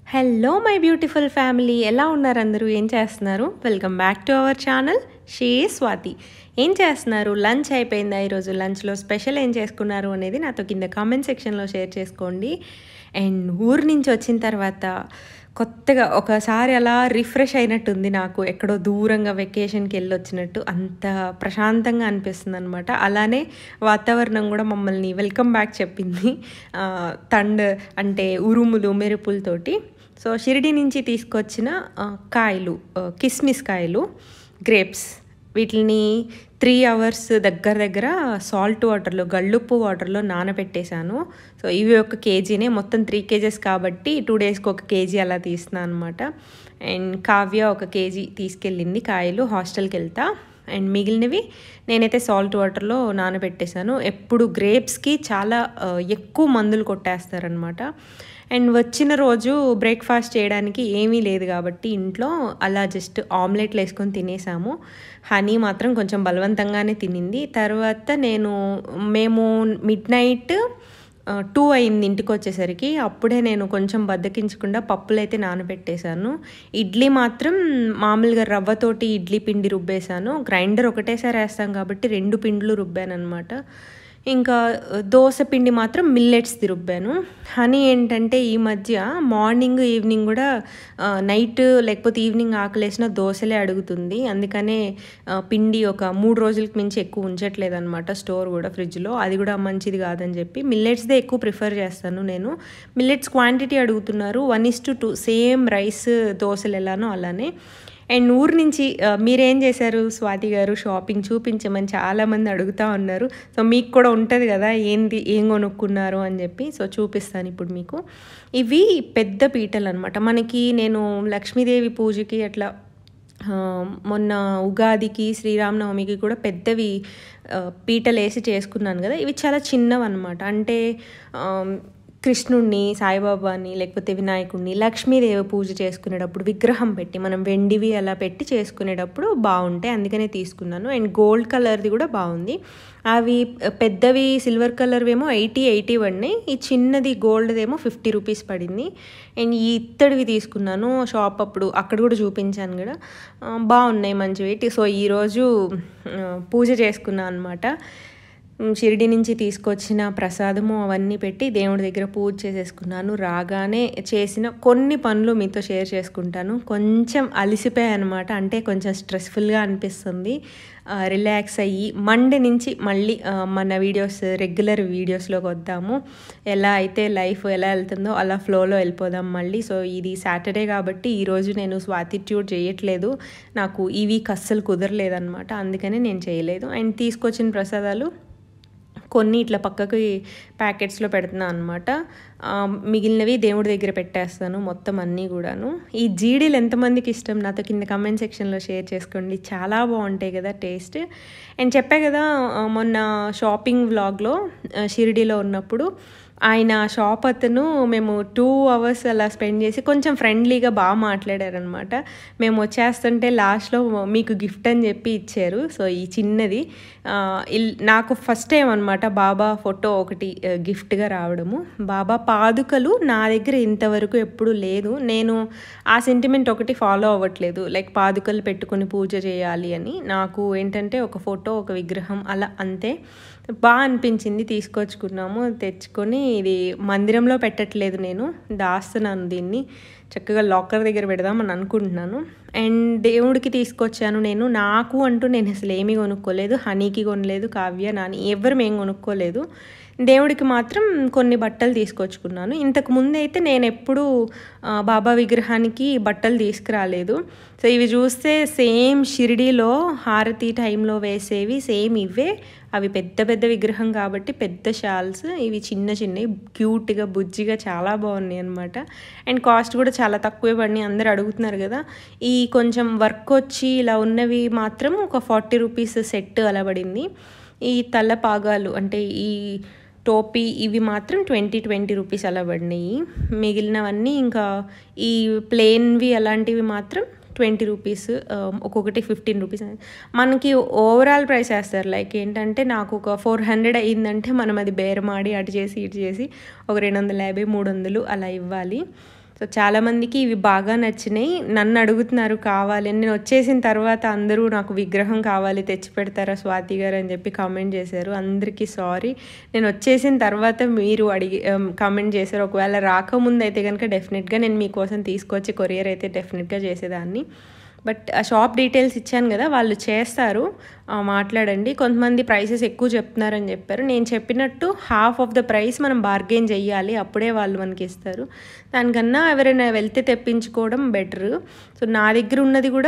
Hello my beautiful family ఎలా ఉన్నారు అందరూ ఏం చేస్తున్నారు welcome back to our channel షీ స్వాతి ఏం చేస్తున్నారు లంచ్ అయిపోయిందా ఈరోజు లంచ్లో స్పెషల్ ఏం చేసుకున్నారు అనేది నాతో కింద కామెంట్ సెక్షన్లో షేర్ చేసుకోండి అండ్ ఊరు నుంచి వచ్చిన తర్వాత కొత్తగా ఒకసారి అలా రిఫ్రెష్ అయినట్టుంది నాకు ఎక్కడో దూరంగా వెకేషన్కి వెళ్ళి వచ్చినట్టు అంత ప్రశాంతంగా అనిపిస్తుంది అనమాట అలానే వాతావరణం కూడా మమ్మల్ని వెల్కమ్ బ్యాక్ చెప్పింది తండ్ అంటే ఉరుములు మెరుపులతోటి సో షిరిడి నుంచి తీసుకొచ్చిన ఆ, కాయలు ఆ, కిస్మిస్ కాయలు గ్రేప్స్ వీటిని త్రీ అవర్స్ దగ్గర దగ్గర సాల్ట్ వాటర్లో గళ్ళుప్పు వాటర్లో నానబెట్టేశాను సో ఇవి ఒక కేజీనే మొత్తం త్రీ కేజెస్ కాబట్టి టూ డేస్కి ఒక కేజీ అలా తీస్తున్నాను అనమాట అండ్ కావ్య ఒక కేజీ తీసుకెళ్ళింది కాయలు హాస్టల్కి వెళ్తా అండ్ మిగిలినవి నేనైతే సాల్ట్ వాటర్లో నానబెట్టేశాను ఎప్పుడు గ్రేప్స్కి చాలా ఆ, ఎక్కువ మందులు కొట్టేస్తారనమాట అండ్ వచ్చిన రోజు బ్రేక్ఫాస్ట్ చేయడానికి ఏమీ లేదు కాబట్టి ఇంట్లో అలా జస్ట్ ఆమ్లెట్లు వేసుకొని తినేసాము హనీ మాత్రం కొంచెం బలవంతంగానే తినింది తర్వాత నేను మేము మిడ్ నైట్ టూ అయింది ఇంటికి వచ్చేసరికి అప్పుడే నేను కొంచెం బద్దకించకుండా పప్పులు అయితే నానబెట్టేశాను ఇడ్లీ మాత్రం మామూలుగా రవ్వతోటి ఇడ్లీ పిండి రుబ్బేశాను గ్రైండర్ ఒకటేసారి వేస్తాం కాబట్టి రెండు పిండ్లు రుబ్బాను అనమాట ఇంకా దోశ పిండి మాత్రం మిల్లెట్స్ది రుబ్బాను హనీ ఏంటంటే ఈ మధ్య మార్నింగ్ ఈవినింగ్ కూడా ఆ, నైట్ లేకపోతే ఈవినింగ్ ఆకలేసిన దోశలే అడుగుతుంది అందుకనే ఆ, పిండి ఒక మూడు రోజులకి మించి ఎక్కువ ఉంచట్లేదు అనమాట స్టోర్ కూడా ఫ్రిడ్జ్లో అది కూడా మంచిది కాదని చెప్పి మిల్లెట్స్దే ఎక్కువ ప్రిఫర్ చేస్తాను నేను మిల్లెట్స్ క్వాంటిటీ అడుగుతున్నారు one is to two same rice దోశలు ఎలానో అలానే అండ్ ఊరు నుంచి ఆ, మీరేం చేశారు స్వాతి గారు షాపింగ్ చూపించమని చాలామంది అడుగుతూ ఉన్నారు సో మీకు కూడా ఉంటుంది కదా ఏంది ఏం కొనుక్కున్నారు అని చెప్పి సో చూపిస్తాను ఇప్పుడు మీకు ఇవి పెద్ద పీటలు అనమాట మనకి నేను లక్ష్మీదేవి పూజకి అట్లా ఆ, మొన్న ఉగాదికి శ్రీరామనవమికి కూడా పెద్దవి ఆ, పీటలు వేసి చేసుకున్నాను కదా ఇవి చాలా చిన్నవి అనమాట అంటే ఆ, కృష్ణుణ్ణి సాయిబాబాని లేకపోతే వినాయకుడిని లక్ష్మీదేవి పూజ చేసుకునేటప్పుడు విగ్రహం పెట్టి మనం వెండివి అలా పెట్టి చేసుకునేటప్పుడు బాగుంటాయి అందుకనే తీసుకున్నాను అండ్ గోల్డ్ కలర్ది కూడా బాగుంది అవి పెద్దవి సిల్వర్ కలర్వి ఏమో ఎయిటీ ఎయిటీ పడినాయి ఈ చిన్నది గోల్డ్ది ఏమో ఫిఫ్టీ రూపీస్ పడింది అండ్ ఈ ఇత్తడివి తీసుకున్నాను షాప్ అప్పుడు అక్కడ కూడా చూపించాను కూడా ఆ, బాగున్నాయి మంచివి సో ఈరోజు ఆ, పూజ చేసుకున్నాను అనమాట మ్, షిరిడి నుంచి తీసుకొచ్చిన ప్రసాదము అవన్నీ పెట్టి దేవుడి దగ్గర పూజ చేసేసుకున్నాను రాగానే చేసిన కొన్ని పనులు మీతో షేర్ చేసుకుంటాను కొంచెం అలసిపోయాయి అనమాట అంటే కొంచెం స్ట్రెస్ఫుల్గా అనిపిస్తుంది ఆ, రిలాక్స్ అయ్యి మండే నుంచి మళ్ళీ ఆ, మన వీడియోస్ రెగ్యులర్ వీడియోస్లోకి వద్దాము ఎలా అయితే లైఫ్ ఎలా వెళ్తుందో అలా ఫ్లోలో వెళ్ళిపోదాం మళ్ళీ సో ఇది సాటర్డే కాబట్టి ఈరోజు నేను స్వాతిట్యూడ్ చేయట్లేదు నాకు ఈ వీక్ అస్సలు కుదరలేదన్నమాట అందుకనే నేను చేయలేదు అండ్ తీసుకొచ్చిన ప్రసాదాలు కొన్ని ఇట్లా పక్కకి ప్యాకెట్స్లో పెడుతున్నాను అనమాట మిగిలినవి దేవుడి దగ్గర పెట్టేస్తాను మొత్తం అన్నీ కూడాను ఈ జీడీలు ఎంతమందికి ఇష్టం నాతో కింద కమెంట్ సెక్షన్లో షేర్ చేసుకోండి చాలా బాగుంటాయి కదా టేస్ట్ అండ్ చెప్పా కదా ఆ, మొన్న షాపింగ్ వ్లాగ్లో షిరిడీలో ఉన్నప్పుడు ఆయన షాప్ అతను మేము టూ అవర్స్ అలా స్పెండ్ చేసి కొంచెం ఫ్రెండ్లీగా బాగా మాట్లాడారనమాట మేము వచ్చేస్తుంటే లాస్ట్లో మీకు గిఫ్ట్ అని చెప్పి ఇచ్చారు సో ఈ చిన్నది ఆ, ఇల్- నాకు ఫస్ట్ టైం అనమాట బాబా ఫోటో ఒకటి ఆ, గిఫ్ట్గా రావడము బాబా పాదుకలు నా దగ్గర ఇంతవరకు ఎప్పుడు లేదు నేను ఆ సెంటిమెంట్ ఒకటి ఫాలో అవ్వట్లేదు లైక్ పాదుకలు పెట్టుకొని పూజ చేయాలి అని నాకు ఏంటంటే ఒక ఫోటో ఒక విగ్రహం అలా అంతే బాగా అనిపించింది తీసుకొచ్చుకున్నాము తెచ్చుకొని ఇది మందిరంలో పెట్టట్లేదు నేను దాస్తున్నాను దీన్ని చక్కగా లాకర్ దగ్గర పెడదామని అనుకుంటున్నాను అండ్ దేవుడికి తీసుకొచ్చాను నేను నాకు అంటూ నేను అసలు ఏమీ కొనుక్కోలేదు హనీకి కొనలేదు కావ్య నాని ఎవరు మేము కొనుక్కోలేదు దేవుడికి మాత్రం కొన్ని బట్టలు తీసుకొచ్చుకున్నాను ఇంతకు ముందు అయితే నేను ఎప్పుడూ ఆ, బాబా విగ్రహానికి బట్టలు తీసుకురాలేదు సో ఇవి చూస్తే సేమ్ షిరిడీలో హారతి టైంలో వేసేవి సేమ్ ఇవే అవి పెద్ద పెద్ద విగ్రహం కాబట్టి పెద్ద షాల్స్ ఇవి చిన్న చిన్నవి క్యూట్గా బుజ్జిగా చాలా బాగున్నాయి అనమాట అండ్ కాస్ట్ కూడా చాలా తక్కువే పడినాయి అందరు అడుగుతున్నారు కదా ఈ కొంచెం వర్క్ వచ్చి ఇలా ఉన్నవి మాత్రం ఒక ఫార్టీ రూపీస్ సెట్ అలా పడింది ఈ తల పాగాలు అంటే ఈ టోపీ ఇవి మాత్రం ట్వంటీ ట్వంటీ రూపీస్ అలా పడినాయి మిగిలినవన్నీ ఇంకా ఈ ప్లేన్వి అలాంటివి మాత్రం ట్వంటీ రూపీస్ ఒక్కొక్కటి ఫిఫ్టీన్ రూపీస్ మనకి ఓవరాల్ ప్రైస్ వేస్తారు లైక్ ఏంటంటే నాకు ఒక ఫోర్ హండ్రెడ్ అయ్యిందంటే మనం అది బేరమాడి అటు చేసి ఇటు చేసి ఒక రెండు వందల యాభై మూడు వందలు అలా ఇవ్వాలి సో చాలామందికి ఇవి బాగా నచ్చినాయి నన్ను అడుగుతున్నారు కావాలి అని. నేను వచ్చేసిన తర్వాత అందరూ నాకు విగ్రహం కావాలి తెచ్చి పెడతారా స్వాతి గారు అని చెప్పి కామెంట్ చేశారు అందరికీ సారీ నేను వచ్చేసిన తర్వాత మీరు అడిగి కామెంట్ చేశారు ఒకవేళ రాకముందు అయితే కనుక డెఫినెట్గా నేను మీకోసం తీసుకొచ్చి కొరియర్ అయితే డెఫినెట్గా చేసేదాన్ని బట్ ఆ షాప్ డీటెయిల్స్ ఇచ్చాను కదా వాళ్ళు చేస్తారు ఆ, మాట్లాడండి కొంతమంది ప్రైసెస్ ఎక్కువ చెప్తున్నారని చెప్పారు నేను చెప్పినట్టు హాఫ్ ఆఫ్ ద ప్రైస్ మనం బార్గెన్ చెయ్యాలి అప్పుడే వాళ్ళు మనకి ఇస్తారు దానికన్నా ఎవరైనా వెళ్తే తెప్పించుకోవడం బెటర్ సో నా దగ్గర ఉన్నది కూడా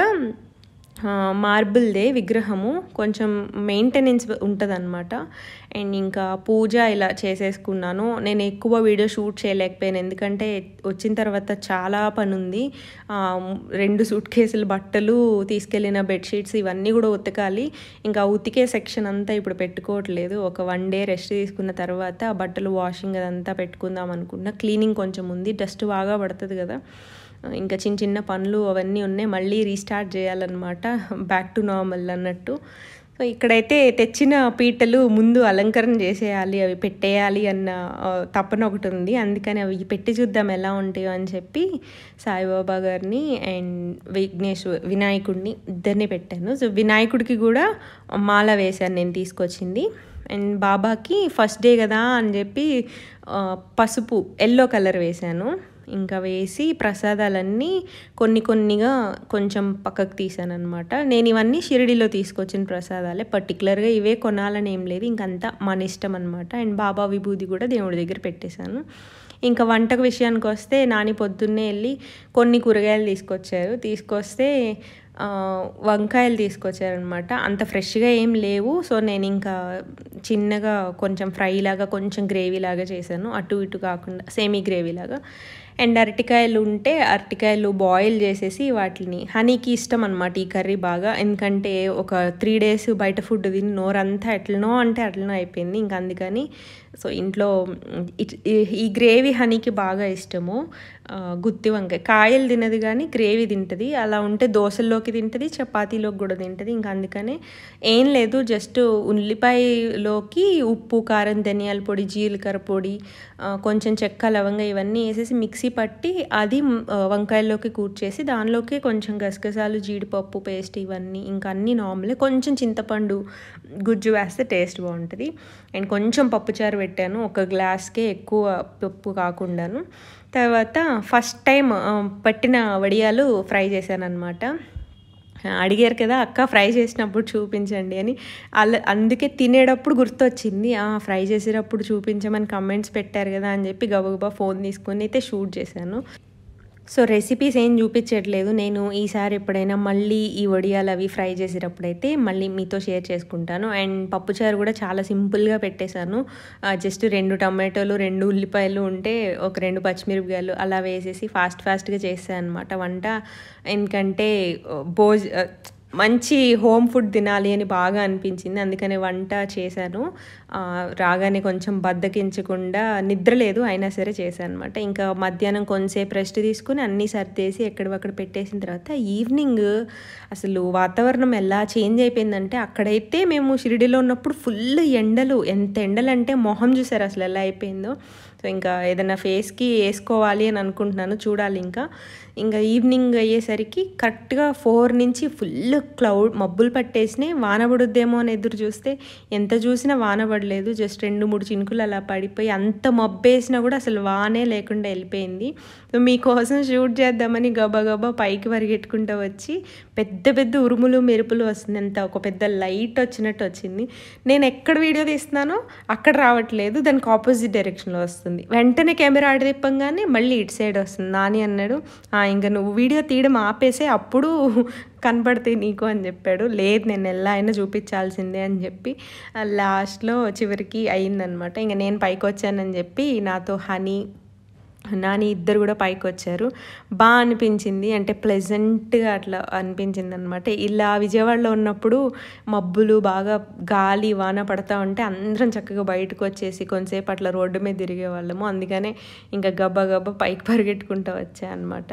ఆ, మార్బుల్దే విగ్రహము కొంచెం మెయింటెనెన్స్ ఉంటుందన్నమాట అండ్ ఇంకా పూజ ఇలా చేసేసుకున్నాను నేను ఎక్కువ వీడియో షూట్ చేయలేకపోయాను ఎందుకంటే వచ్చిన తర్వాత చాలా పని ఉంది ఆ, రెండు సూట్ కేసులు బట్టలు తీసుకెళ్ళిన బెడ్షీట్స్ ఇవన్నీ కూడా ఉతకాలి ఇంకా ఉతికే సెక్షన్ అంతా ఇప్పుడు పెట్టుకోవట్లేదు ఒక వన్ డే రెస్ట్ తీసుకున్న తర్వాత ఆ బట్టలు వాషింగ్ అదంతా పెట్టుకుందాం అనుకున్నా క్లీనింగ్ కొంచెం ఉంది డస్ట్ బాగా పడుతుంది కదా ఇంకా చిన్న చిన్న పనులు అవన్నీ ఉన్నాయి మళ్ళీ రీస్టార్ట్ చేయాలన్నమాట బ్యాక్ టు నార్మల్ అన్నట్టు సో ఇక్కడైతే తెచ్చిన పీటలు ముందు అలంకరణ చేసేయాలి అవి పెట్టేయాలి అన్న ఆ, తపన ఒకటి ఉంది అందుకని అవి పెట్టి చూద్దాం ఎలా ఉంటాయో అని చెప్పి సాయిబాబా గారిని అండ్ విఘ్నేష్ వినాయకుడిని ఇద్దరిని పెట్టాను సో వినాయకుడికి కూడా మాల వేశాను నేను తీసుకొచ్చింది అండ్ బాబాకి ఫస్ట్ డే కదా అని చెప్పి ఆ, పసుపు ఎల్లో కలర్ వేశాను ఇంకా వేసి ప్రసాదాలన్నీ కొన్ని కొన్నిగా కొంచెం పక్కకు తీసాను అనమాట నేను ఇవన్నీ షిరిడిలో తీసుకొచ్చిన ప్రసాదాలే పర్టికులర్గా ఇవే కొనాలని ఏం లేదు ఇంకంతా మన ఇష్టం అనమాట అండ్ బాబా విభూది కూడా దేవుడి దగ్గర పెట్టేశాను ఇంకా వంటకు విషయానికి వస్తే నాని పొద్దున్నే వెళ్ళి కొన్ని కూరగాయలు తీసుకొచ్చారు తీసుకొస్తే ఆ, వంకాయలు తీసుకొచ్చారనమాట అంత ఫ్రెష్గా ఏం లేవు సో నేను ఇంకా చిన్నగా కొంచెం ఫ్రై లాగా కొంచెం గ్రేవీ లాగా చేశాను అటు ఇటు కాకుండా సేమీ గ్రేవీ లాగా అండ్ అరటికాయలు ఉంటే అరటికాయలు బాయిల్ చేసేసి వాటిని హనీకి ఇష్టం అనమాట ఈ కర్రీ బాగా ఎందుకంటే ఒక త్రీ డేస్ బయట ఫుడ్ తిని నోరంతా ఎట్లనో అంటే అట్లనో అయిపోయింది ఇంకా అందుకని సో ఇంట్లో ఇట్- ఈ- ఈ గ్రేవీ హనీకి బాగా ఇష్టము ఆ, గుత్తి వంకాయ కాయలు తినదు కానీ గ్రేవీ తింటుంది అలా ఉంటే దోశల్లోకి తింటుంది చపాతీలోకి కూడా తింటుంది ఇంకా అందుకనే ఏం లేదు జస్ట్ ఉల్లిపాయలోకి ఉప్పు కారం ధనియాల పొడి జీలకర్ర పొడి ఆ, కొంచెం చెక్క లవంగ ఇవన్నీ వేసేసి మిక్సీ పట్టి అది మ్, ఆ, వంకాయల్లోకి కూర్చేసి దానిలోకి కొంచెం గసగసాలు జీడిపప్పు పేస్ట్ ఇవన్నీ ఇంకా అన్నీ నార్మలే కొంచెం చింతపండు గుజ్జు వేస్తే టేస్ట్ బాగుంటుంది అండ్ కొంచెం పప్పుచారు పెట్టాను ఒక గ్లాస్కే ఎక్కువ పప్పు కాకుండాను తర్వాత ఫస్ట్ టైం ఆ, పట్టిన వడియాలు ఫ్రై చేశాను అనమాట అడిగారు కదా అక్క ఫ్రై చేసినప్పుడు చూపించండి అని అలా అందుకే తినేటప్పుడు గుర్తొచ్చింది "ఆ, ఫ్రై చేసేటప్పుడు చూపించమని కమెంట్స్ పెట్టారు కదా అని చెప్పి గబగబా ఫోన్ తీసుకొని అయితే షూట్ చేశాను సో రెసిపీస్ ఏం చూపించట్లేదు నేను ఈసారి ఎప్పుడైనా మళ్ళీ ఈ వడియాలు అవి ఫ్రై చేసేటప్పుడైతే మళ్ళీ మీతో షేర్ చేసుకుంటాను అండ్ పప్పుచారు కూడా చాలా సింపుల్గా పెట్టేశాను జస్ట్ రెండు టమాటోలు రెండు ఉల్లిపాయలు ఉంటే ఒక రెండు పచ్చిమిరపకాయలు అలా వేసేసి ఫాస్ట్ ఫాస్ట్గా చేసాను అనమాట వంట ఎందుకంటే భోజ్ మంచి హోమ్ ఫుడ్ తినాలి అని బాగా అనిపించింది అందుకనే వంట చేశాను ఆ, రాగానే కొంచెం బద్దకించకుండా నిద్ర లేదు అయినా సరే చేశాను అనమాట ఇంకా మధ్యాహ్నం కొంతసేపు రెస్ట్ తీసుకుని అన్నీ సర్దేసి ఎక్కడవక్కడ పెట్టేసిన తర్వాత ఈవినింగ్ అసలు వాతావరణం ఎలా చేంజ్ అయిపోయిందంటే అక్కడైతే మేము షిరిడిలో ఉన్నప్పుడు ఫుల్ ఎండలు ఎంత ఎండలు అంటే మొహం చూసారు అసలు ఎలా అయిపోయిందో సో ఇంకా ఏదైనా ఫేస్కి వేసుకోవాలి అని అనుకుంటున్నాను చూడాలి ఇంకా ఇంకా ఈవినింగ్ అయ్యేసరికి కరెక్ట్గా ఫోర్ నుంచి ఫుల్ క్లౌడ్ మబ్బులు పట్టేసినాయి వాన పడుద్దేమో అని ఎదురు చూస్తే ఎంత చూసినా వాన పడలేదు జస్ట్ రెండు మూడు చినుకులు అలా పడిపోయి అంత మబ్బేసినా కూడా అసలు వానే లేకుండా వెళ్ళిపోయింది సో మీకోసం షూట్ చేద్దామని గబా గబా పైకి పరిగెట్టుకుంటూ వచ్చి పెద్ద పెద్ద ఉరుములు మెరుపులు వస్తుంది అంత ఒక పెద్ద లైట్ వచ్చినట్టు వచ్చింది నేను ఎక్కడ వీడియో తీస్తున్నానో అక్కడ రావట్లేదు దానికి ఆపోజిట్ డైరెక్షన్లో వస్తుంది వెంటనే కెమెరా ఆడి తిప్పంగానే మళ్ళీ ఇటు సైడ్ వస్తుంది నాని అన్నాడు "ఆ, ఇంకా నువ్వు వీడియో తీయడం ఆపేసే అప్పుడు కనపడతాయి నీకు అని చెప్పాడు లేదు నేను ఎలా అయినా చూపించాల్సిందే అని చెప్పి లాస్ట్లో చివరికి అయిందనమాట ఇంకా నేను పైకి వచ్చానని చెప్పి నాతో హనీ నాని ఇద్దరు కూడా పైకి వచ్చారు బాగా అనిపించింది అంటే ప్లెజెంట్గా అట్లా అనిపించింది అనమాట ఇలా విజయవాడలో ఉన్నప్పుడు మబ్బులు బాగా గాలి వాన పడతా ఉంటే అందరం చక్కగా బయటకు వచ్చేసి కొంతసేపు అట్లా రోడ్డు మీద తిరిగే వాళ్ళము అందుకనే ఇంకా గబ్బా గబ్బా పైకి పరిగెట్టుకుంటూ వచ్చా అనమాట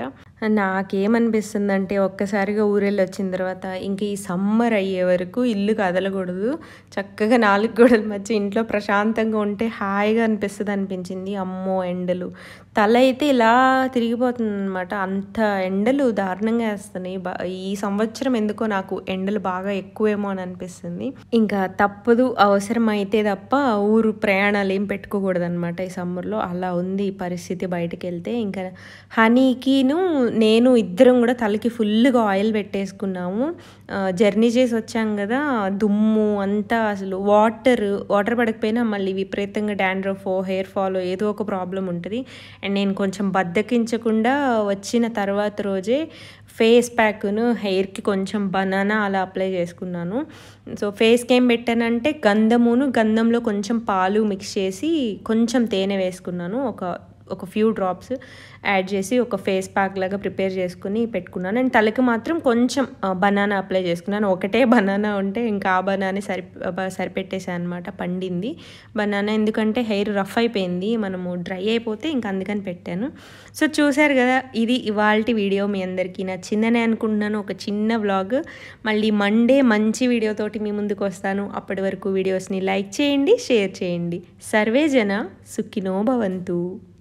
నాకేమనిపిస్తుందంటే ఒక్కసారిగా ఊరెళ్ళి వచ్చిన తర్వాత ఇంక ఈ సమ్మర్ అయ్యే వరకు ఇల్లు కదలకూడదు చక్కగా నాలుగు గోడల మధ్య ఇంట్లో ప్రశాంతంగా ఉంటే హాయిగా అనిపిస్తుంది అనిపించింది అమ్మో ఎండలు తల అయితే ఇలా తిరిగిపోతుంది అనమాట అంత ఎండలు దారుణంగా వేస్తున్నాయి బా- ఈ సంవత్సరం ఎందుకో నాకు ఎండలు బాగా ఎక్కువేమో అని అనిపిస్తుంది ఇంకా తప్పదు అవసరం అయితే తప్ప ఊరు ప్రయాణాలు ఏం పెట్టుకోకూడదు అనమాట ఈ సమ్మర్లో అలా ఉంది ఈ పరిస్థితి బయటకు వెళ్తే ఇంకా హనీకిను నేను ఇద్దరం కూడా తలకి ఫుల్గా ఆయిల్ పెట్టేసుకున్నాము ఆ, జర్నీ చేసి వచ్చాం కదా దుమ్ము అంతా అసలు వాటర్ వాటర్ పడకపోయినా మళ్ళీ విపరీతంగా డాండ్రఫ్ హెయిర్ ఫాల్ ఏదో ఒక ప్రాబ్లం ఉంటుంది అండ్ నేను కొంచెం బద్దకించకుండా వచ్చిన తర్వాత రోజే ఫేస్ ప్యాక్ను హెయిర్కి కొంచెం బనానా అలా అప్లై చేసుకున్నాను సో ఫేస్కి ఏం పెట్టానంటే గంధమును గంధంలో కొంచెం పాలు మిక్స్ చేసి కొంచెం తేనె వేసుకున్నాను ఒక ఒక ఫ్యూ డ్రాప్స్ యాడ్ చేసి ఒక ఫేస్ ప్యాక్ లాగా ప్రిపేర్ చేసుకుని పెట్టుకున్నాను అండ్ తలకి మాత్రం కొంచెం బనానా అప్లై చేసుకున్నాను ఒకటే బనానా ఉంటే ఇంకా ఆ బనానే సరి బ- సరిపెట్టేసాను అనమాట పండింది బనానా ఎందుకంటే హెయిర్ రఫ్ అయిపోయింది మనము డ్రై అయిపోతే ఇంకా అందుకని పెట్టాను సో చూశారు కదా ఇది ఇవాళ వీడియో మీ అందరికీ నచ్చిందని అనుకుంటున్నాను ఒక చిన్న వ్లాగ్ మళ్ళీ మండే మంచి వీడియోతోటి మీ ముందుకు వస్తాను అప్పటి వరకు వీడియోస్ని లైక్ చేయండి షేర్ చేయండి సర్వే జన సుఖినో భవంతు